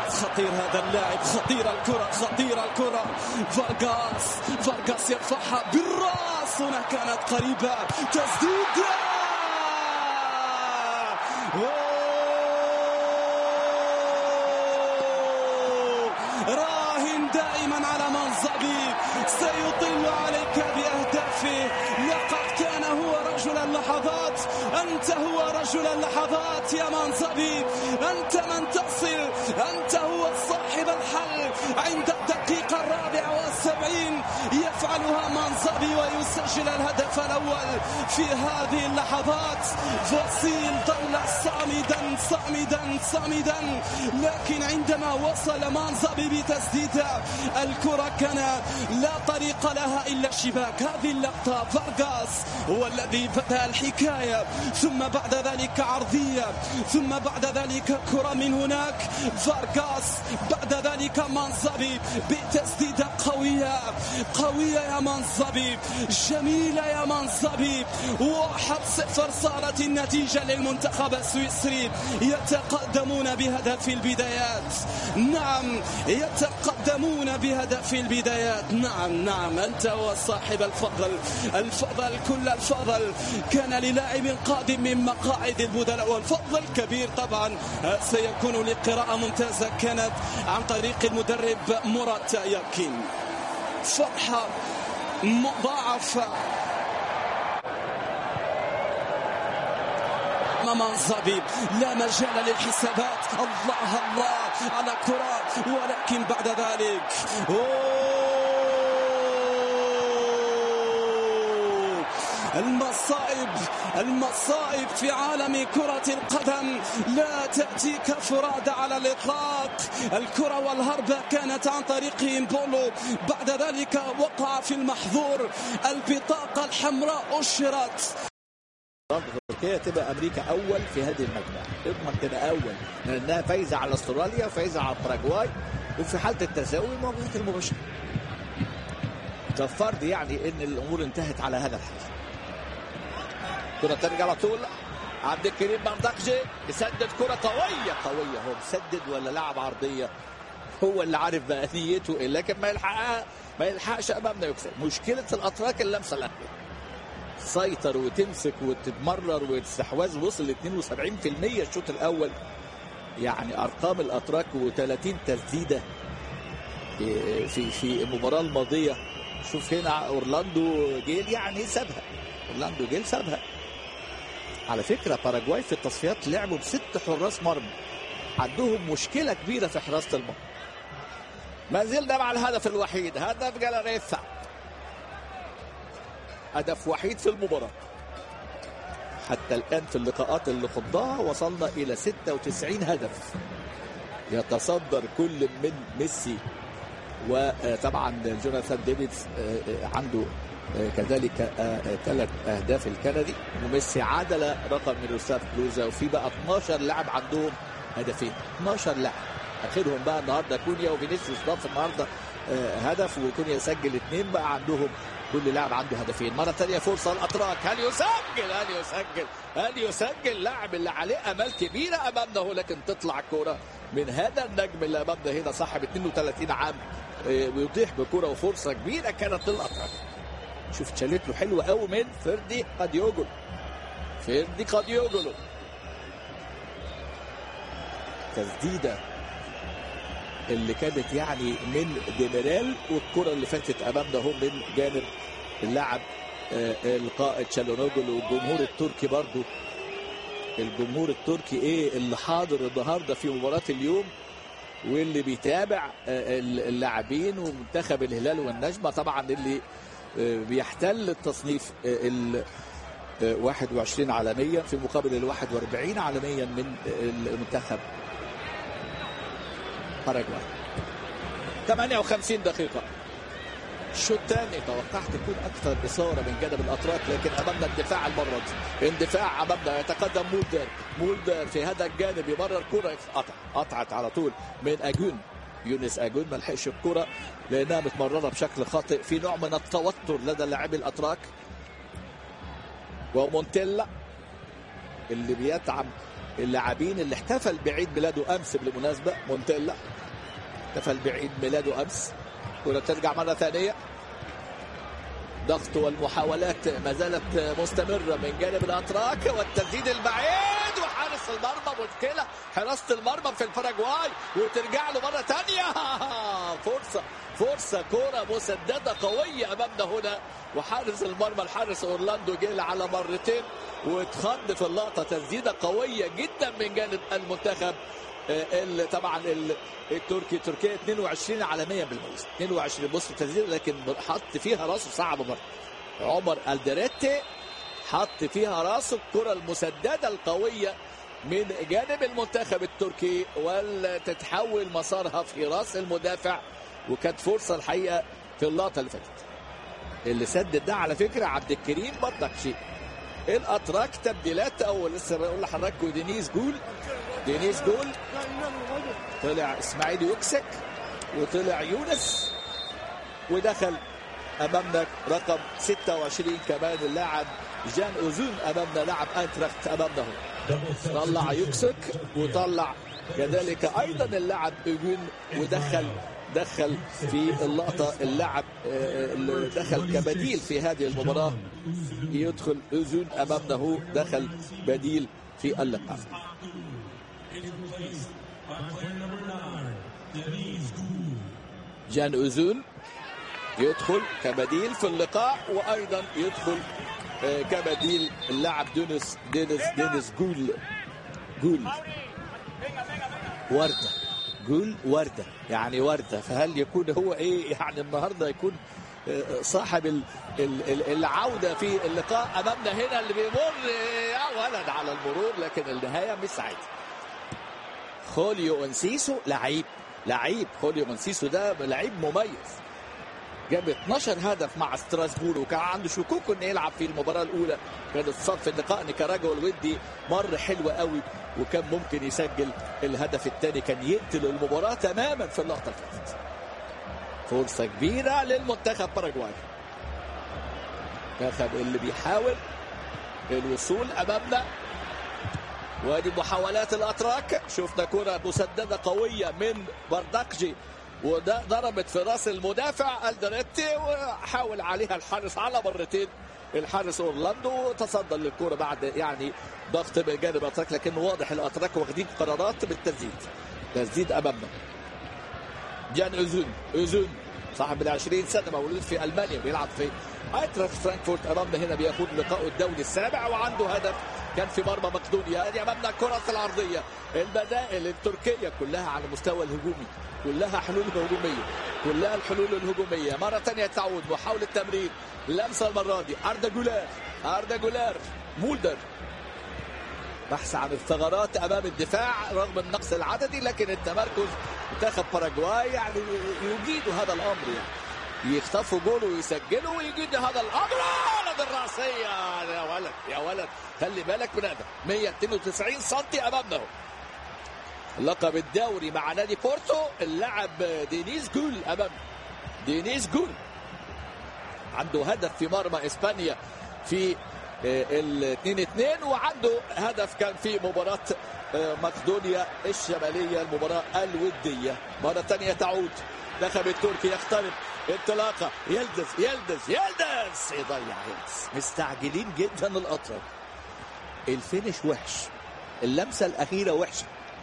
خطير هذا اللاعب خطير الكرة خطير الكرة فارغاس فارغاس يرفعها بالراس هنا كانت قريبة تسديدة راهن دائما على منصبي سيطل عليك بأهدافه لقد كان هو رجل اللحظات أنت هو رجل اللحظات يا منصبي أنت من تصل أنت هو صاحب الحل عند الدقيقة الرابعة والسبعين يفعلها منصبي ويسجل الهدف الأول في هذه اللحظات فصيل ظل صامدا صامدا صامدا لكن عندما وصل منصبي بتسديده الكرة كان لا طريق لها إلا الشباك هذه اللقطة فارغاس هو الذي بدأ الحكاية ثم بعد ذلك عرضية ثم بعد ذلك كرة من هناك فارغاس بعد ذلك منصبي بتسديدة قوية قوية يا منصبي جميلة يا منصبي واحد صفر صارت النتيجة للمنتخب السويسري يتقدمون بهدف البدايات نعم يتقدمون بهدف البدايات نعم نعم أنت هو صاحب الفضل الفضل كل الفضل كان للاعب قادم من مقاعد البدلاء والفضل الكبير طبعا سيكون لقراءة ممتازة كانت عن طريق المدرب مرات ياكين فرحة مضاعفة منصبي لا مجال للحسابات الله الله على كرة ولكن بعد ذلك المصائب المصائب في عالم كرة القدم لا تأتيك فرادى على الإطلاق الكرة والهربة كانت عن طريق بولو بعد ذلك وقع في المحظور البطاقة الحمراء أشرت تركيا تبقى امريكا اول في هذه المجموعه تضمن تبقى اول لانها فايزه على استراليا وفايزه على باراجواي وفي حاله التساوي مواجهه المباشره ده فرض يعني ان الامور انتهت على هذا الحال كرة ترجع على طول عبد الكريم بردقجي يسدد كرة قوية قوية هو مسدد ولا لعب عرضية هو اللي عارف بقى نيته ايه لكن ما يلحقها ما يلحقش امامنا يكسب مشكلة الاتراك اللمسة الاخيرة تسيطر وتمسك وتتمرر والاستحواذ وصل ل 72% الشوط الاول يعني ارقام الاتراك و30 تسديده في في المباراه الماضيه شوف هنا اورلاندو جيل يعني سابها اورلاندو جيل سابها على فكره باراجواي في التصفيات لعبوا بست حراس مرمى عندهم مشكله كبيره في حراسه المرمى ما زلنا مع الهدف الوحيد هدف جالاريثا هدف وحيد في المباراة حتى الآن في اللقاءات اللي خضها وصلنا إلى 96 هدف يتصدر كل من ميسي وطبعا جوناثان ديفيدز عنده كذلك ثلاث اهداف الكندي وميسي عدل رقم ميروسلاف كلوزا وفي بقى 12 لاعب عندهم هدفين 12 لاعب اخرهم بقى النهارده كونيا وفينيسيوس ضاف النهارده هدف وكونيا سجل اثنين بقى عندهم كل لاعب عنده هدفين مرة ثانية فرصة الأتراك هل يسجل هل يسجل هل يسجل اللاعب اللي عليه أمال كبيرة أمامنا هو لكن تطلع كرة من هذا النجم اللي أمامنا هنا صاحب 32 عام ويطيح بكرة وفرصة كبيرة كانت للأتراك شوف اتشالت له حلوة قوي من فردي قد يوجل فردي قد يوجل تسديدة اللي كانت يعني من ديميرال والكره اللي فاتت امامنا اهو من جانب اللاعب القائد شالونوجل والجمهور التركي برضو الجمهور التركي ايه اللي حاضر النهارده في مباراه اليوم واللي بيتابع اللاعبين ومنتخب الهلال والنجمه طبعا اللي بيحتل التصنيف ال 21 عالميا في مقابل ال 41 عالميا من المنتخب باراجواي 58 دقيقة الشوط الثاني توقعت تكون أكثر إثارة من جانب الأتراك لكن أمامنا الدفاع المرة دي اندفاع أمامنا يتقدم مولدر مولدر في هذا الجانب يمرر كرة قطع قطعت على طول من أجون يونس أجون ما لحقش الكرة لأنها متمررة بشكل خاطئ في نوع من التوتر لدى لاعبي الأتراك ومونتيلا اللي بيدعم اللاعبين اللي احتفل بعيد ميلاده امس بالمناسبه مونتيلا احتفل بعيد ميلاده امس كرة ترجع مرة ثانية ضغط والمحاولات ما زالت مستمرة من جانب الأتراك والتسديد البعيد وحارس المرمى مشكلة حراسة المرمى في الباراجواي وترجع له مرة ثانية فرصة فرصة كرة مسددة قوية أمامنا هنا وحارس المرمى الحارس أورلاندو جيل على مرتين واتخض في اللقطة تسديدة قوية جدا من جانب المنتخب اللي طبعا التركي تركيا 22 عالميا بالموسم 22 بص التسديد لكن حط فيها راسه صعبه برضه عمر الدريتي حط فيها راسه الكره المسدده القويه من جانب المنتخب التركي وتتحول مسارها في راس المدافع وكانت فرصه الحقيقه في اللقطه اللي فاتت اللي سدد ده على فكره عبد الكريم برضك شيء الاتراك تبديلات او لسه بقول لحضراتكم دينيس جول دينيس جول طلع اسماعيل يكسك وطلع يونس ودخل امامنا رقم 26 كمان اللاعب جان اوزون امامنا لاعب انتراخت امامنا هنا طلع يكسك وطلع كذلك ايضا اللاعب اوزون ودخل دخل في اللقطه اللاعب اللي دخل كبديل في هذه المباراه يدخل اوزون امامنا هو دخل بديل في اللقاء جان اوزون يدخل كبديل في اللقاء وايضا يدخل كبديل اللاعب دينيس دينيس دينيس جول جول ورده جول ورده يعني ورده فهل يكون هو ايه يعني النهارده يكون صاحب العوده في اللقاء امامنا هنا اللي بيمر يا ولد على المرور لكن النهايه مش سعيده خوليو انسيسو لعيب لعيب خوليو انسيسو ده لعيب مميز جاب 12 هدف مع ستراسبور وكان عنده شكوك انه يلعب في المباراه الاولى كان اتصاب في اللقاء نيكاراجوا الودي مر حلو قوي وكان ممكن يسجل الهدف الثاني كان يقتل المباراه تماما في اللقطه اللي فاتت فرصه كبيره للمنتخب باراجواي منتخب اللي بيحاول الوصول امامنا وادي محاولات الاتراك شفنا كره مسدده قويه من بردكجي وده ضربت في راس المدافع الدريتي وحاول عليها الحارس على مرتين الحارس اورلاندو تصدى للكره بعد يعني ضغط من جانب الاتراك لكن واضح الاتراك واخدين قرارات بالتسديد تسديد امامنا جان اوزون اوزون صاحب ال 20 سنه مولود في المانيا بيلعب في ايتراخت فرانكفورت امامنا هنا بياخد لقاءه الدولي السابع وعنده هدف كان في مرمى مقدونيا ادي امامنا الكره العرضيه البدائل التركيه كلها على المستوى الهجومي كلها حلول هجوميه كلها الحلول الهجوميه مره ثانيه تعود محاوله تمرير لمسه المره دي اردا جولار اردا جولار مولدر بحث عن الثغرات امام الدفاع رغم النقص العددي لكن التمركز منتخب باراجواي يعني يجيد هذا الامر يعني يخطفوا جول ويسجلوا ويجيد هذا الامر ولد الراسيه يا ولد يا ولد خلي بالك من هذا 192 سم امامنا لقب الدوري مع نادي بورتو اللاعب دينيس جول امام دينيس جول عنده هدف في مرمى اسبانيا في ال 2 2 وعنده هدف كان في مباراة مقدونيا الشمالية المباراة الودية مرة ثانية تعود دخل التركي يخترق انطلاقة يلدز يلدز يلدز يضيع يلدز مستعجلين جدا الأطراف الفينش وحش اللمسة الأخيرة وحشة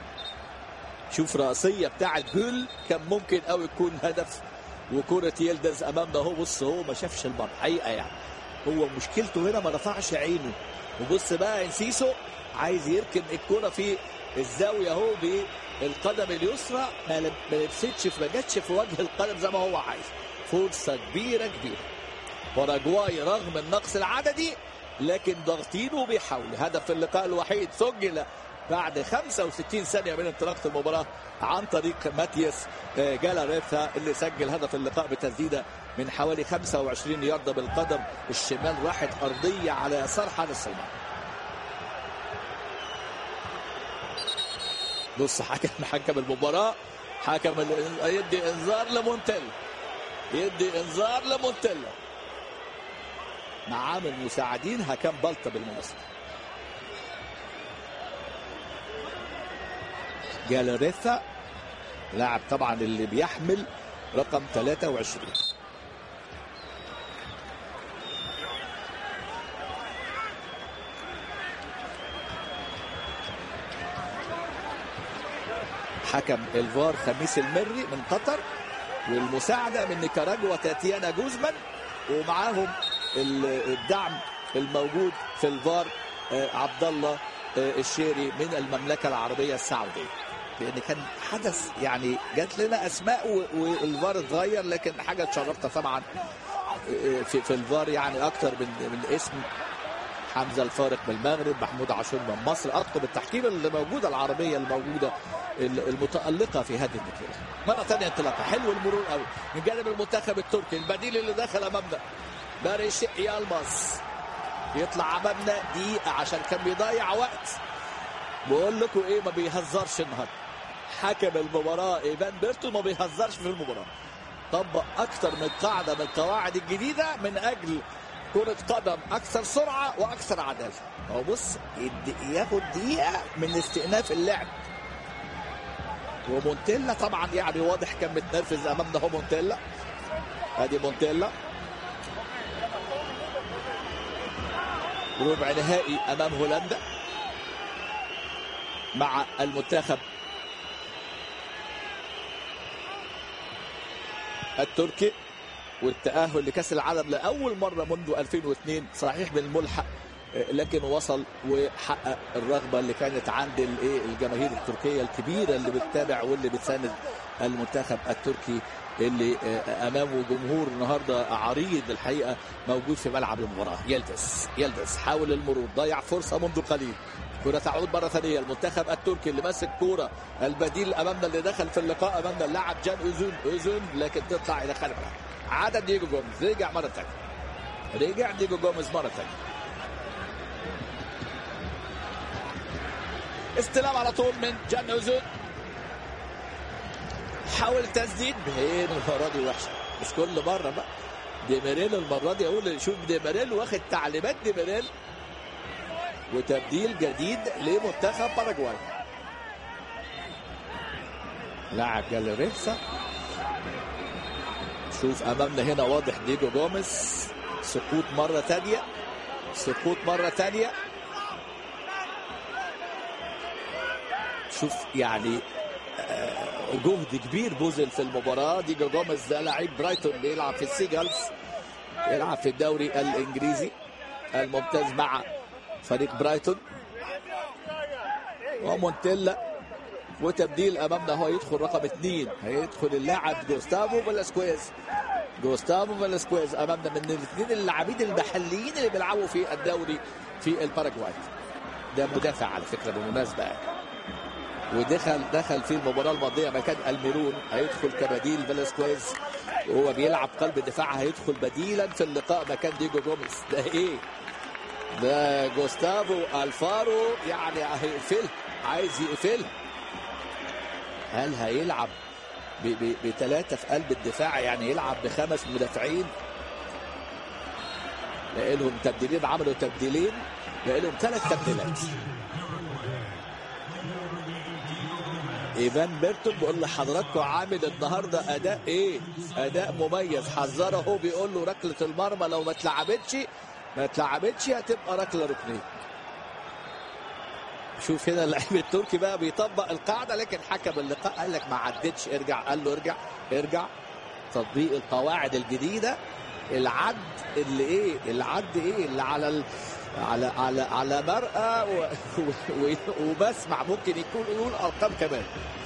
شوف رأسية بتاعت جول كان ممكن قوي يكون هدف وكرة يلدز أمامنا هو بص هو ما شافش المرة حقيقة يعني هو مشكلته هنا ما رفعش عينه وبص بقى انسيسو عايز يركن الكرة في الزاوية اهو بالقدم اليسرى ما لبستش ما جاتش في وجه القدم زي ما هو عايز فرصة كبيرة كبيرة باراجواي رغم النقص العددي لكن ضاغطين وبيحاولوا هدف اللقاء الوحيد سجل بعد 65 ثانية من انطلاقة المباراة عن طريق ماتياس جالاريثا اللي سجل هدف اللقاء بتسديدة من حوالي 25 ياردة بالقدم الشمال راحت أرضية على يسار حارس المرمى بص حكم حكم المباراة حكم يدي انذار لمونتيلا يدي انذار لمونتيلا مع عامل مساعدين حكم بلطة بالمناسبة جالريثا لاعب طبعا اللي بيحمل رقم 23 حكم الفار خميس المري من قطر والمساعدة من نيكاراجوا تاتيانا جوزمان ومعاهم الدعم الموجود في الفار عبد الله الشيري من المملكة العربية السعودية لأن كان حدث يعني جات لنا أسماء والفار اتغير لكن حاجة تشرفنا طبعا في, في الفار يعني أكتر من من اسم حمزة الفارق من المغرب محمود عاشور من مصر أطقم التحكيم اللي موجودة العربية الموجودة المتألقة في هذه البطولة مرة ثانية انطلاقة حلو المرور قوي من جانب المنتخب التركي البديل اللي دخل أمامنا باريش يالماس يطلع أمامنا دقيقة عشان كان بيضيع وقت بقول لكم إيه ما بيهزرش النهارده حكم المباراة إيفان بيرتو ما بيهزرش في المباراة طبق أكثر من قاعدة من القواعد الجديدة من أجل كرة قدم أكثر سرعة وأكثر عدالة هو بص ياخد دقيقة من استئناف اللعب ومونتيلا طبعا يعني واضح كان متنرفز امامنا هو مونتيلا ادي مونتيلا ربع نهائي امام هولندا مع المنتخب التركي والتأهل لكأس العالم لأول مرة منذ 2002 صحيح بالملحق لكن وصل وحقق الرغبة اللي كانت عند الايه الجماهير التركية الكبيرة اللي بتتابع واللي بتساند المنتخب التركي اللي امامه جمهور النهارده عريض الحقيقه موجود في ملعب المباراه يلدس يلدس حاول المرور ضيع فرصه منذ قليل كرة تعود مرة ثانية المنتخب التركي اللي ماسك كورة البديل أمامنا اللي دخل في اللقاء أمامنا اللاعب جان أوزون أوزون لكن تطلع إلى خلف عدد ديجو جوميز رجع مرة ثانية رجع ديجو جوميز مرة ثانية استلام على طول من جان أوزون حاول تسديد بين المرة دي وحشة مش كل مرة بقى ديميريل المرة دي أقول شوف ديميريل واخد تعليمات ديميريل وتبديل جديد لمنتخب باراجواي لاعب جاليريسا شوف امامنا هنا واضح ديجو جوميز سقوط مره ثانيه سقوط مره ثانيه شوف يعني جهد كبير بذل في المباراه ديجو جوميز ده لعيب برايتون بيلعب في السيجلز يلعب في الدوري الانجليزي الممتاز مع فريق برايتون ومونتيلا وتبديل امامنا هو يدخل رقم اثنين هيدخل اللاعب جوستافو فيلاسكويز جوستافو فيلاسكويز امامنا من الاثنين اللاعبين المحليين اللي بيلعبوا في الدوري في الباراجواي ده مدافع على فكره بالمناسبه ودخل دخل في المباراه الماضيه مكان الميرون هيدخل كبديل فيلاسكويز وهو بيلعب قلب دفاع هيدخل بديلا في اللقاء مكان ديجو جوميز ده ايه ده جوستافو الفارو يعني هيقفل عايز يقفل هل هيلعب بثلاثة في قلب الدفاع يعني يلعب بخمس مدافعين لهم تبديلين عملوا تبديلين لهم ثلاث تبديلات ايفان بيرتون بيقول لحضراتكم عامل النهارده اداء ايه؟ اداء مميز حذره هو بيقول له ركله المرمى لو ما اتلعبتش ما اتلعبتش هتبقى ركله ركنيه شوف هنا اللاعب التركي بقى بيطبق القاعده لكن حكم اللقاء قال لك ما عدتش ارجع قال له ارجع ارجع تطبيق القواعد الجديده العد اللي ايه العد ايه اللي على ال... على على على مرأى و... و... وبسمع ممكن يكون يقول ارقام كمان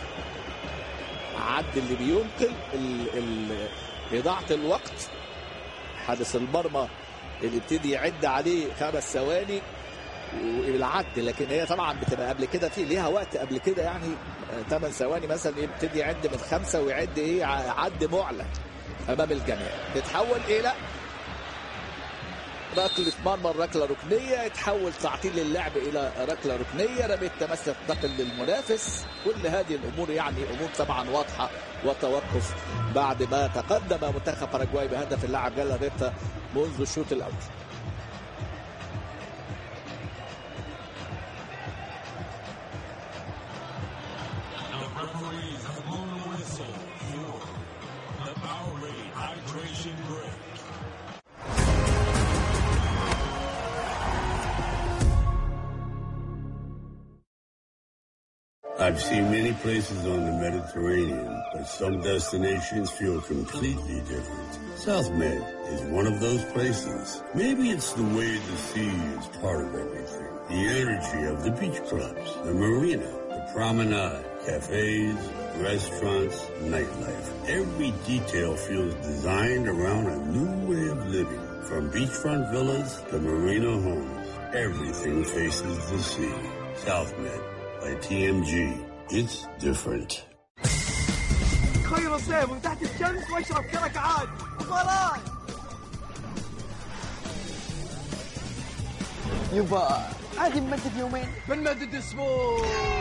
عد اللي بينقل ال... ال... اضاعه الوقت حارس المرمى اللي يبتدي يعد عليه خمس ثواني والعد لكن هي طبعا بتبقى قبل كده في ليها وقت قبل كده يعني 8 ثواني مثلا يبتدي يعد من خمسه ويعد ايه عد معلن امام الجميع تتحول الى ركلة مرمى ركلة ركنية يتحول تعطيل اللعب إلى ركلة ركنية رمية تمسك تنتقل للمنافس كل هذه الأمور يعني أمور طبعا واضحة وتوقف بعد ما تقدم منتخب باراجواي بهدف اللاعب جالا ريتا منذ الشوط الأول Referees have blown the whistle for the Powerade Hydration Break. I've seen many places on the Mediterranean, but some destinations feel completely different. South Med is one of those places. Maybe it's the way the sea is part of everything. The energy of the beach clubs, the marina, the promenade, cafes, restaurants, nightlife. Every detail feels designed around a new way of living. From beachfront villas to marina homes, everything faces the sea. South Med by TMG. It's different. خير صيف تحت الشمس واشرب كرك عاد مباراة يبا عادي نمدد يومين بنمدد اسبوع